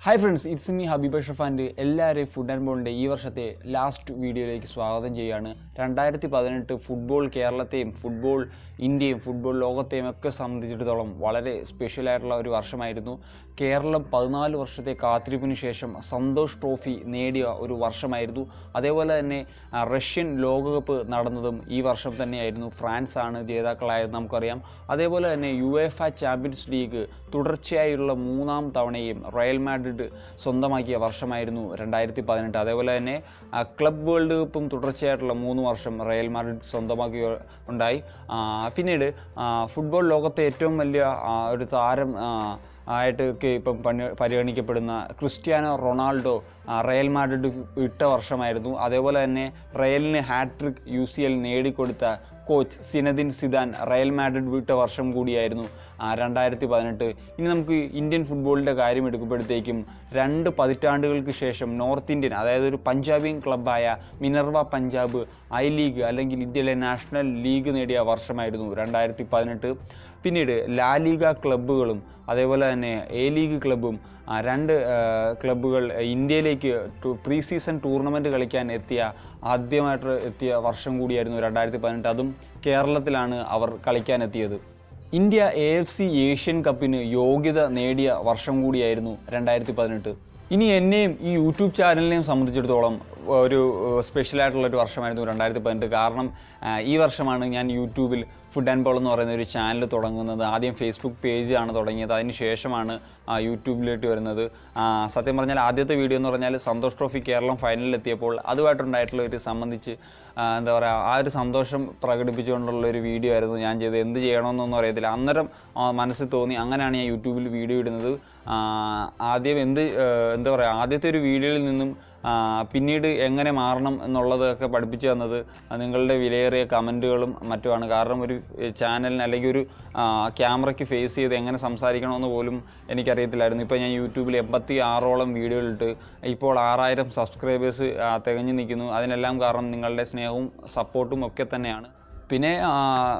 hi friends it's me Habeeb Ashraf and എല്ലാവരെയും food and ബോളിൻ്റെ ഈ വർഷത്തെ ലാസ്റ്റ് വീഡിയോയിലേക്ക് സ്വാഗതം ചെയ്യുകയാണ് രണ്ടായിരത്തി പതിനെട്ട് ഫുട്ബോൾ കേരളത്തെയും ഫുട്ബോൾ ഇന്ത്യയും ഫുട്ബോൾ ലോകത്തെയും ഒക്കെ സംബന്ധിച്ചിടത്തോളം വളരെ സ്പെഷ്യൽ ആയിട്ടുള്ള ഒരു വർഷമായിരുന്നു കേരളം പതിനാല് വർഷത്തെ കാത്തിരിപ്പിന് ശേഷം സന്തോഷ് ട്രോഫി നേടിയ ഒരു വർഷമായിരുന്നു അതേപോലെ തന്നെ ആ, റഷ്യൻ ലോകകപ്പ് നടന്നതും ഈ വർഷം തന്നെയായിരുന്നു ഫ്രാൻസ് ആണ് ജേതാക്കളായത് നമുക്കറിയാം അതേപോലെ തന്നെ യു എഫ ചാമ്പ്യൻസ് ലീഗ് തുടർച്ചയായുള്ള മൂന്നാം തവണയും റയൽ മാഡ്രിഡ് സ്വന്തമാക്കിയ വർഷമായിരുന്നു രണ്ടായിരത്തി പതിനെട്ട് അതേപോലെ തന്നെ ആ, ക്ലബ് വേൾഡ് കപ്പും തുടർച്ചയായിട്ടുള്ള മൂന്ന് വർഷം റയൽ മാഡ്രിഡ് സ്വന്തമാക്കി ഉണ്ടായി ആ, പിന്നീട് ആ, ഫുട്ബോൾ ലോകത്തെ ഏറ്റവും വലിയ ആ, ഒരു താരം ആ, ആയിട്ട് ഒക്കെ ഇപ്പം പണി പരിഗണിക്കപ്പെടുന്ന ക്രിസ്ത്യാനോ റൊണാൾഡോ ആ, റയൽ മാഡ്രിഡ് ഇട്ട വർഷമായിരുന്നു അതേപോലെ തന്നെ റയലിന് ഹാട്രിക് യു സി എൽ നേടിക്കൊടുത്ത coach Zinedine Zidane Real Madrid വിട്ട വർഷം കൂടിയായിരുന്നു രണ്ടായിരത്തി പതിനെട്ട് ഇനി നമുക്ക് ഇന്ത്യൻ ഫുട്ബോളിൻ്റെ കാര്യം എടുക്കുമ്പോഴത്തേക്കും രണ്ട് പതിറ്റാണ്ടുകൾക്ക് ശേഷം നോർത്ത് ഇന്ത്യൻ അതായത് ഒരു പഞ്ചാബിയൻ ക്ലബ്ബായ മിനർവ പഞ്ചാബ് ഐ ലീഗ് അല്ലെങ്കിൽ ഇന്ത്യയിലെ നാഷണൽ ലീഗ് നേടിയ വർഷമായിരുന്നു രണ്ടായിരത്തി പതിനെട്ട് പിന്നീട് ലാ ലീഗ ക്ലബ്ബുകളും അതേപോലെ തന്നെ എ ലീഗ് ക്ലബ്ബും ആ, രണ്ട് ആ, ക്ലബ്ബുകൾ ഇന്ത്യയിലേക്ക് പ്രീ സീസൺ ടൂർണമെൻറ്റ് കളിക്കാൻ എത്തിയ ആദ്യമായിട്ട് എത്തിയ വർഷം കൂടിയായിരുന്നു രണ്ടായിരത്തി പതിനെട്ട് അതും കേരളത്തിലാണ് അവർ കളിക്കാൻ എത്തിയത് India A F C Asian കപ്പിന് യോഗ്യത നേടിയ വർഷം കൂടിയായിരുന്നു രണ്ടായിരത്തി പതിനെട്ട് ഇനി എന്നെയും ഈ യൂട്യൂബ് ചാനലിനെയും സംബന്ധിച്ചിടത്തോളം ഒരു സ്പെഷ്യൽ ആയിട്ടുള്ള ഒരു വർഷമായിരുന്നു രണ്ടായിരത്തി പതിനെട്ട് കാരണം ആ, ഈ വർഷമാണ് ഞാൻ യൂട്യൂബിൽ ഫുഡ് ആൻഡ് ബോൾ എന്ന് പറയുന്ന ഒരു ചാനൽ തുടങ്ങുന്നത് ആദ്യം ഫേസ്ബുക്ക് പേജ് ആണ് തുടങ്ങിയത് അതിന് ശേഷമാണ് ആ, യൂട്യൂബിലേക്ക് വരുന്നത് ആ, സത്യം പറഞ്ഞാൽ ആദ്യത്തെ വീഡിയോ എന്ന് പറഞ്ഞാൽ സന്തോഷ് ട്രോഫി കേരളം ഫൈനലിൽ എത്തിയപ്പോൾ അതുമായിട്ടുണ്ടായിട്ടുള്ള ഒരു സംബന്ധിച്ച് ആ, എന്താ പറയുക ആ ഒരു സന്തോഷം പ്രകടിപ്പിച്ചുകൊണ്ടുള്ള ഒരു വീഡിയോ ആയിരുന്നു ഞാൻ ചെയ്തത് എന്ത് ചെയ്യണമെന്നൊന്നും അറിയത്തില്ല അന്നേരം ആ, മനസ്സിൽ തോന്നി അങ്ങനെയാണ് ഞാൻ യൂട്യൂബിൽ വീഡിയോ ഇടുന്നത് ആ, ആദ്യം എന്ത് ആ, എന്താ പറയുക ആദ്യത്തെ ഒരു വീഡിയോയിൽ നിന്നും ആ, പിന്നീട് എങ്ങനെ മാറണം എന്നുള്ളതൊക്കെ പഠിപ്പിച്ചു തന്നത് നിങ്ങളുടെ വിലയേറിയ കമൻറ്റുകളും മറ്റുമാണ് കാരണം ഒരു ചാനലിന് അല്ലെങ്കിൽ ഒരു ആ, ക്യാമറയ്ക്ക് ഫേസ് ചെയ്ത് എങ്ങനെ സംസാരിക്കണമെന്ന് പോലും എനിക്കറിയത്തില്ലായിരുന്നു ഇപ്പോൾ ഞാൻ യൂട്യൂബിൽ എൺപത്തി ആറോളം വീഡിയോകളിട്ട് ഇപ്പോൾ ആറായിരം സബ്സ്ക്രൈബേഴ്സ് തികഞ്ഞു നിൽക്കുന്നു അതിനെല്ലാം കാരണം നിങ്ങളുടെ സ്നേഹവും സപ്പോർട്ടും ഒക്കെ തന്നെയാണ് പിന്നെ ആ,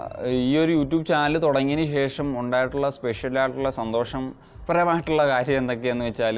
ഈ ഒരു യൂട്യൂബ് ചാനൽ തുടങ്ങിയതിന് ശേഷം ഉണ്ടായിട്ടുള്ള സ്പെഷ്യൽ ആയിട്ടുള്ള സന്തോഷപരമായിട്ടുള്ള കാര്യം എന്തൊക്കെയാണെന്ന് വെച്ചാൽ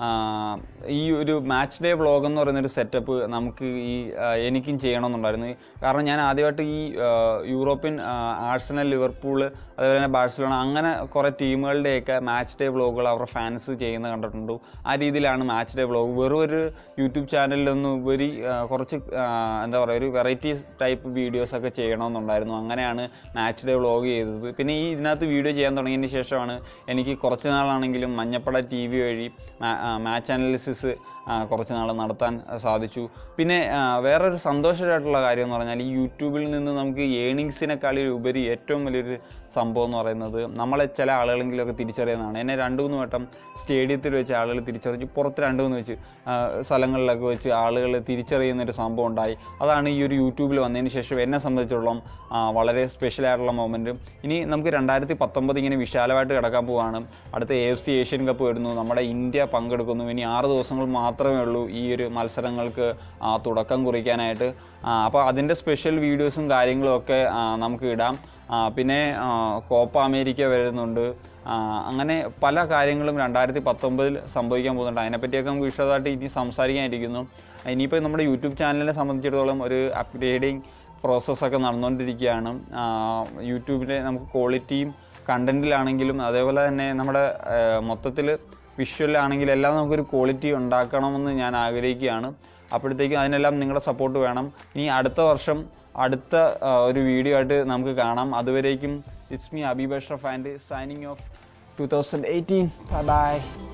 ഈ ഒരു മാച്ച് ഡേ വ്ളോഗ് എന്ന് പറയുന്ന ഒരു സെറ്റപ്പ് നമുക്ക് ഈ ആ, എനിക്കും ചെയ്യണമെന്നുണ്ടായിരുന്നു കാരണം ഞാൻ ആദ്യമായിട്ട് ഈ ആ, യൂറോപ്യൻ ആ, ആഴ്സണൽ ലിവർപൂൾ അതുപോലെ തന്നെ ബാഴ്സലോണ അങ്ങനെ കുറേ ടീമുകളുടെയൊക്കെ മാച്ച് ഡേ വ്ളോഗുകൾ അവരുടെ ഫാൻസ് ചെയ്യുന്ന കണ്ടിട്ടുണ്ട് ആ രീതിയിലാണ് മാച്ച് ഡേ വ്ളോഗ് വെറും ഒരു യൂട്യൂബ് ചാനലിലൊന്നും ഉപരി ആ, കുറച്ച് ആ, എന്താ പറയുക ഒരു വെറൈറ്റി ടൈപ്പ് വീഡിയോസ് ഒക്കെ ചെയ്യണമെന്നുണ്ടായിരുന്നു അങ്ങനെയാണ് മാച്ച് ഡേ വ്ളോഗ് ചെയ്തത് പിന്നെ ഈ ഇതിനകത്ത് വീഡിയോ ചെയ്യാൻ തുടങ്ങിയതിന് ശേഷമാണ് എനിക്ക് കുറച്ച് നാളാണെങ്കിലും മഞ്ഞപ്പട ടി വി വഴി മാച്ച് അനാലിസിസ് കുറച്ച് നാൾ നടത്താൻ സാധിച്ചു പിന്നെ ആ, വേറൊരു സന്തോഷമായിട്ടുള്ള കാര്യം എന്ന് പറഞ്ഞാൽ ഈ യൂട്യൂബിൽ നിന്ന് നമുക്ക് ഏണിങ്സിനെക്കാളും ഉപരി ഏറ്റവും വലിയൊരു സംഭവം എന്ന് പറയുന്നത് നമ്മളെ ചില ആളുകളെങ്കിലുമൊക്കെ തിരിച്ചറിയുന്നതാണ് എന്നെ രണ്ട് മൂന്ന് വട്ടം സ്റ്റേഡിയത്തിൽ വെച്ച് ആളുകൾ തിരിച്ചറിഞ്ഞു പുറത്ത് രണ്ട് മൂന്ന് വെച്ച് ആ, സ്ഥലങ്ങളിലൊക്കെ വെച്ച് ആളുകൾ തിരിച്ചറിയുന്ന ഒരു സംഭവം ഉണ്ടായി അതാണ് ഈ ഒരു യൂട്യൂബിൽ വന്നതിന് ശേഷം എന്നെ സംബന്ധിച്ചിടത്തോളം ആ, വളരെ സ്പെഷ്യൽ ആയിട്ടുള്ള മൊമെൻറ്റ് ഇനി നമുക്ക് രണ്ടായിരത്തി പത്തൊമ്പത് ഇങ്ങനെ വിശാലമായിട്ട് കിടക്കാൻ പോവുകയാണ് അടുത്ത A F C Asian cup വരുന്നു നമ്മുടെ ഇന്ത്യ പങ്കെടുക്കുന്നു ഇനി ആറ് ദിവസങ്ങൾ മാത്രമേ ഉള്ളൂ ഈ ഒരു മത്സരങ്ങൾക്ക് ആ, തുടക്കം കുറിക്കാനായിട്ട് അപ്പോൾ അതിൻ്റെ സ്പെഷ്യൽ വീഡിയോസും കാര്യങ്ങളും ഒക്കെ ആ, നമുക്ക് ഇടാം ആ, പിന്നെ ആ, കോപ്പ അമേരിക്ക വരുന്നുണ്ട് ആ, അങ്ങനെ പല കാര്യങ്ങളും രണ്ടായിരത്തി പത്തൊമ്പതിൽ സംഭവിക്കാൻ പോകുന്നുണ്ട് അതിനെപ്പറ്റിയൊക്കെ നമുക്ക് വിശദമായിട്ട് ഇനി സംസാരിക്കാനിരിക്കുന്നു ഇനിയിപ്പോൾ നമ്മുടെ യൂട്യൂബ് ചാനലിനെ സംബന്ധിച്ചിടത്തോളം ഒരു അപ്ഗ്രേഡിങ് പ്രോസസ്സൊക്കെ നടന്നുകൊണ്ടിരിക്കുകയാണ് ആ, യൂട്യൂബിലെ നമുക്ക് ക്വാളിറ്റിയും കണ്ടൻറ്റിലാണെങ്കിലും അതേപോലെ തന്നെ നമ്മുടെ മൊത്തത്തിൽ വിഷ്വലാണെങ്കിലും എല്ലാം നമുക്കൊരു ക്വാളിറ്റി ഉണ്ടാക്കണമെന്ന് ഞാൻ ആഗ്രഹിക്കുകയാണ് അപ്പോഴത്തേക്കും അതിനെല്ലാം നിങ്ങളുടെ സപ്പോർട്ട് വേണം ഇനി അടുത്ത വർഷം അടുത്ത ആ, ഒരു വീഡിയോ ആയിട്ട് നമുക്ക് കാണാം അതുവരേക്കും it's me Habeeb Ashraf and signing off two thousand eighteen by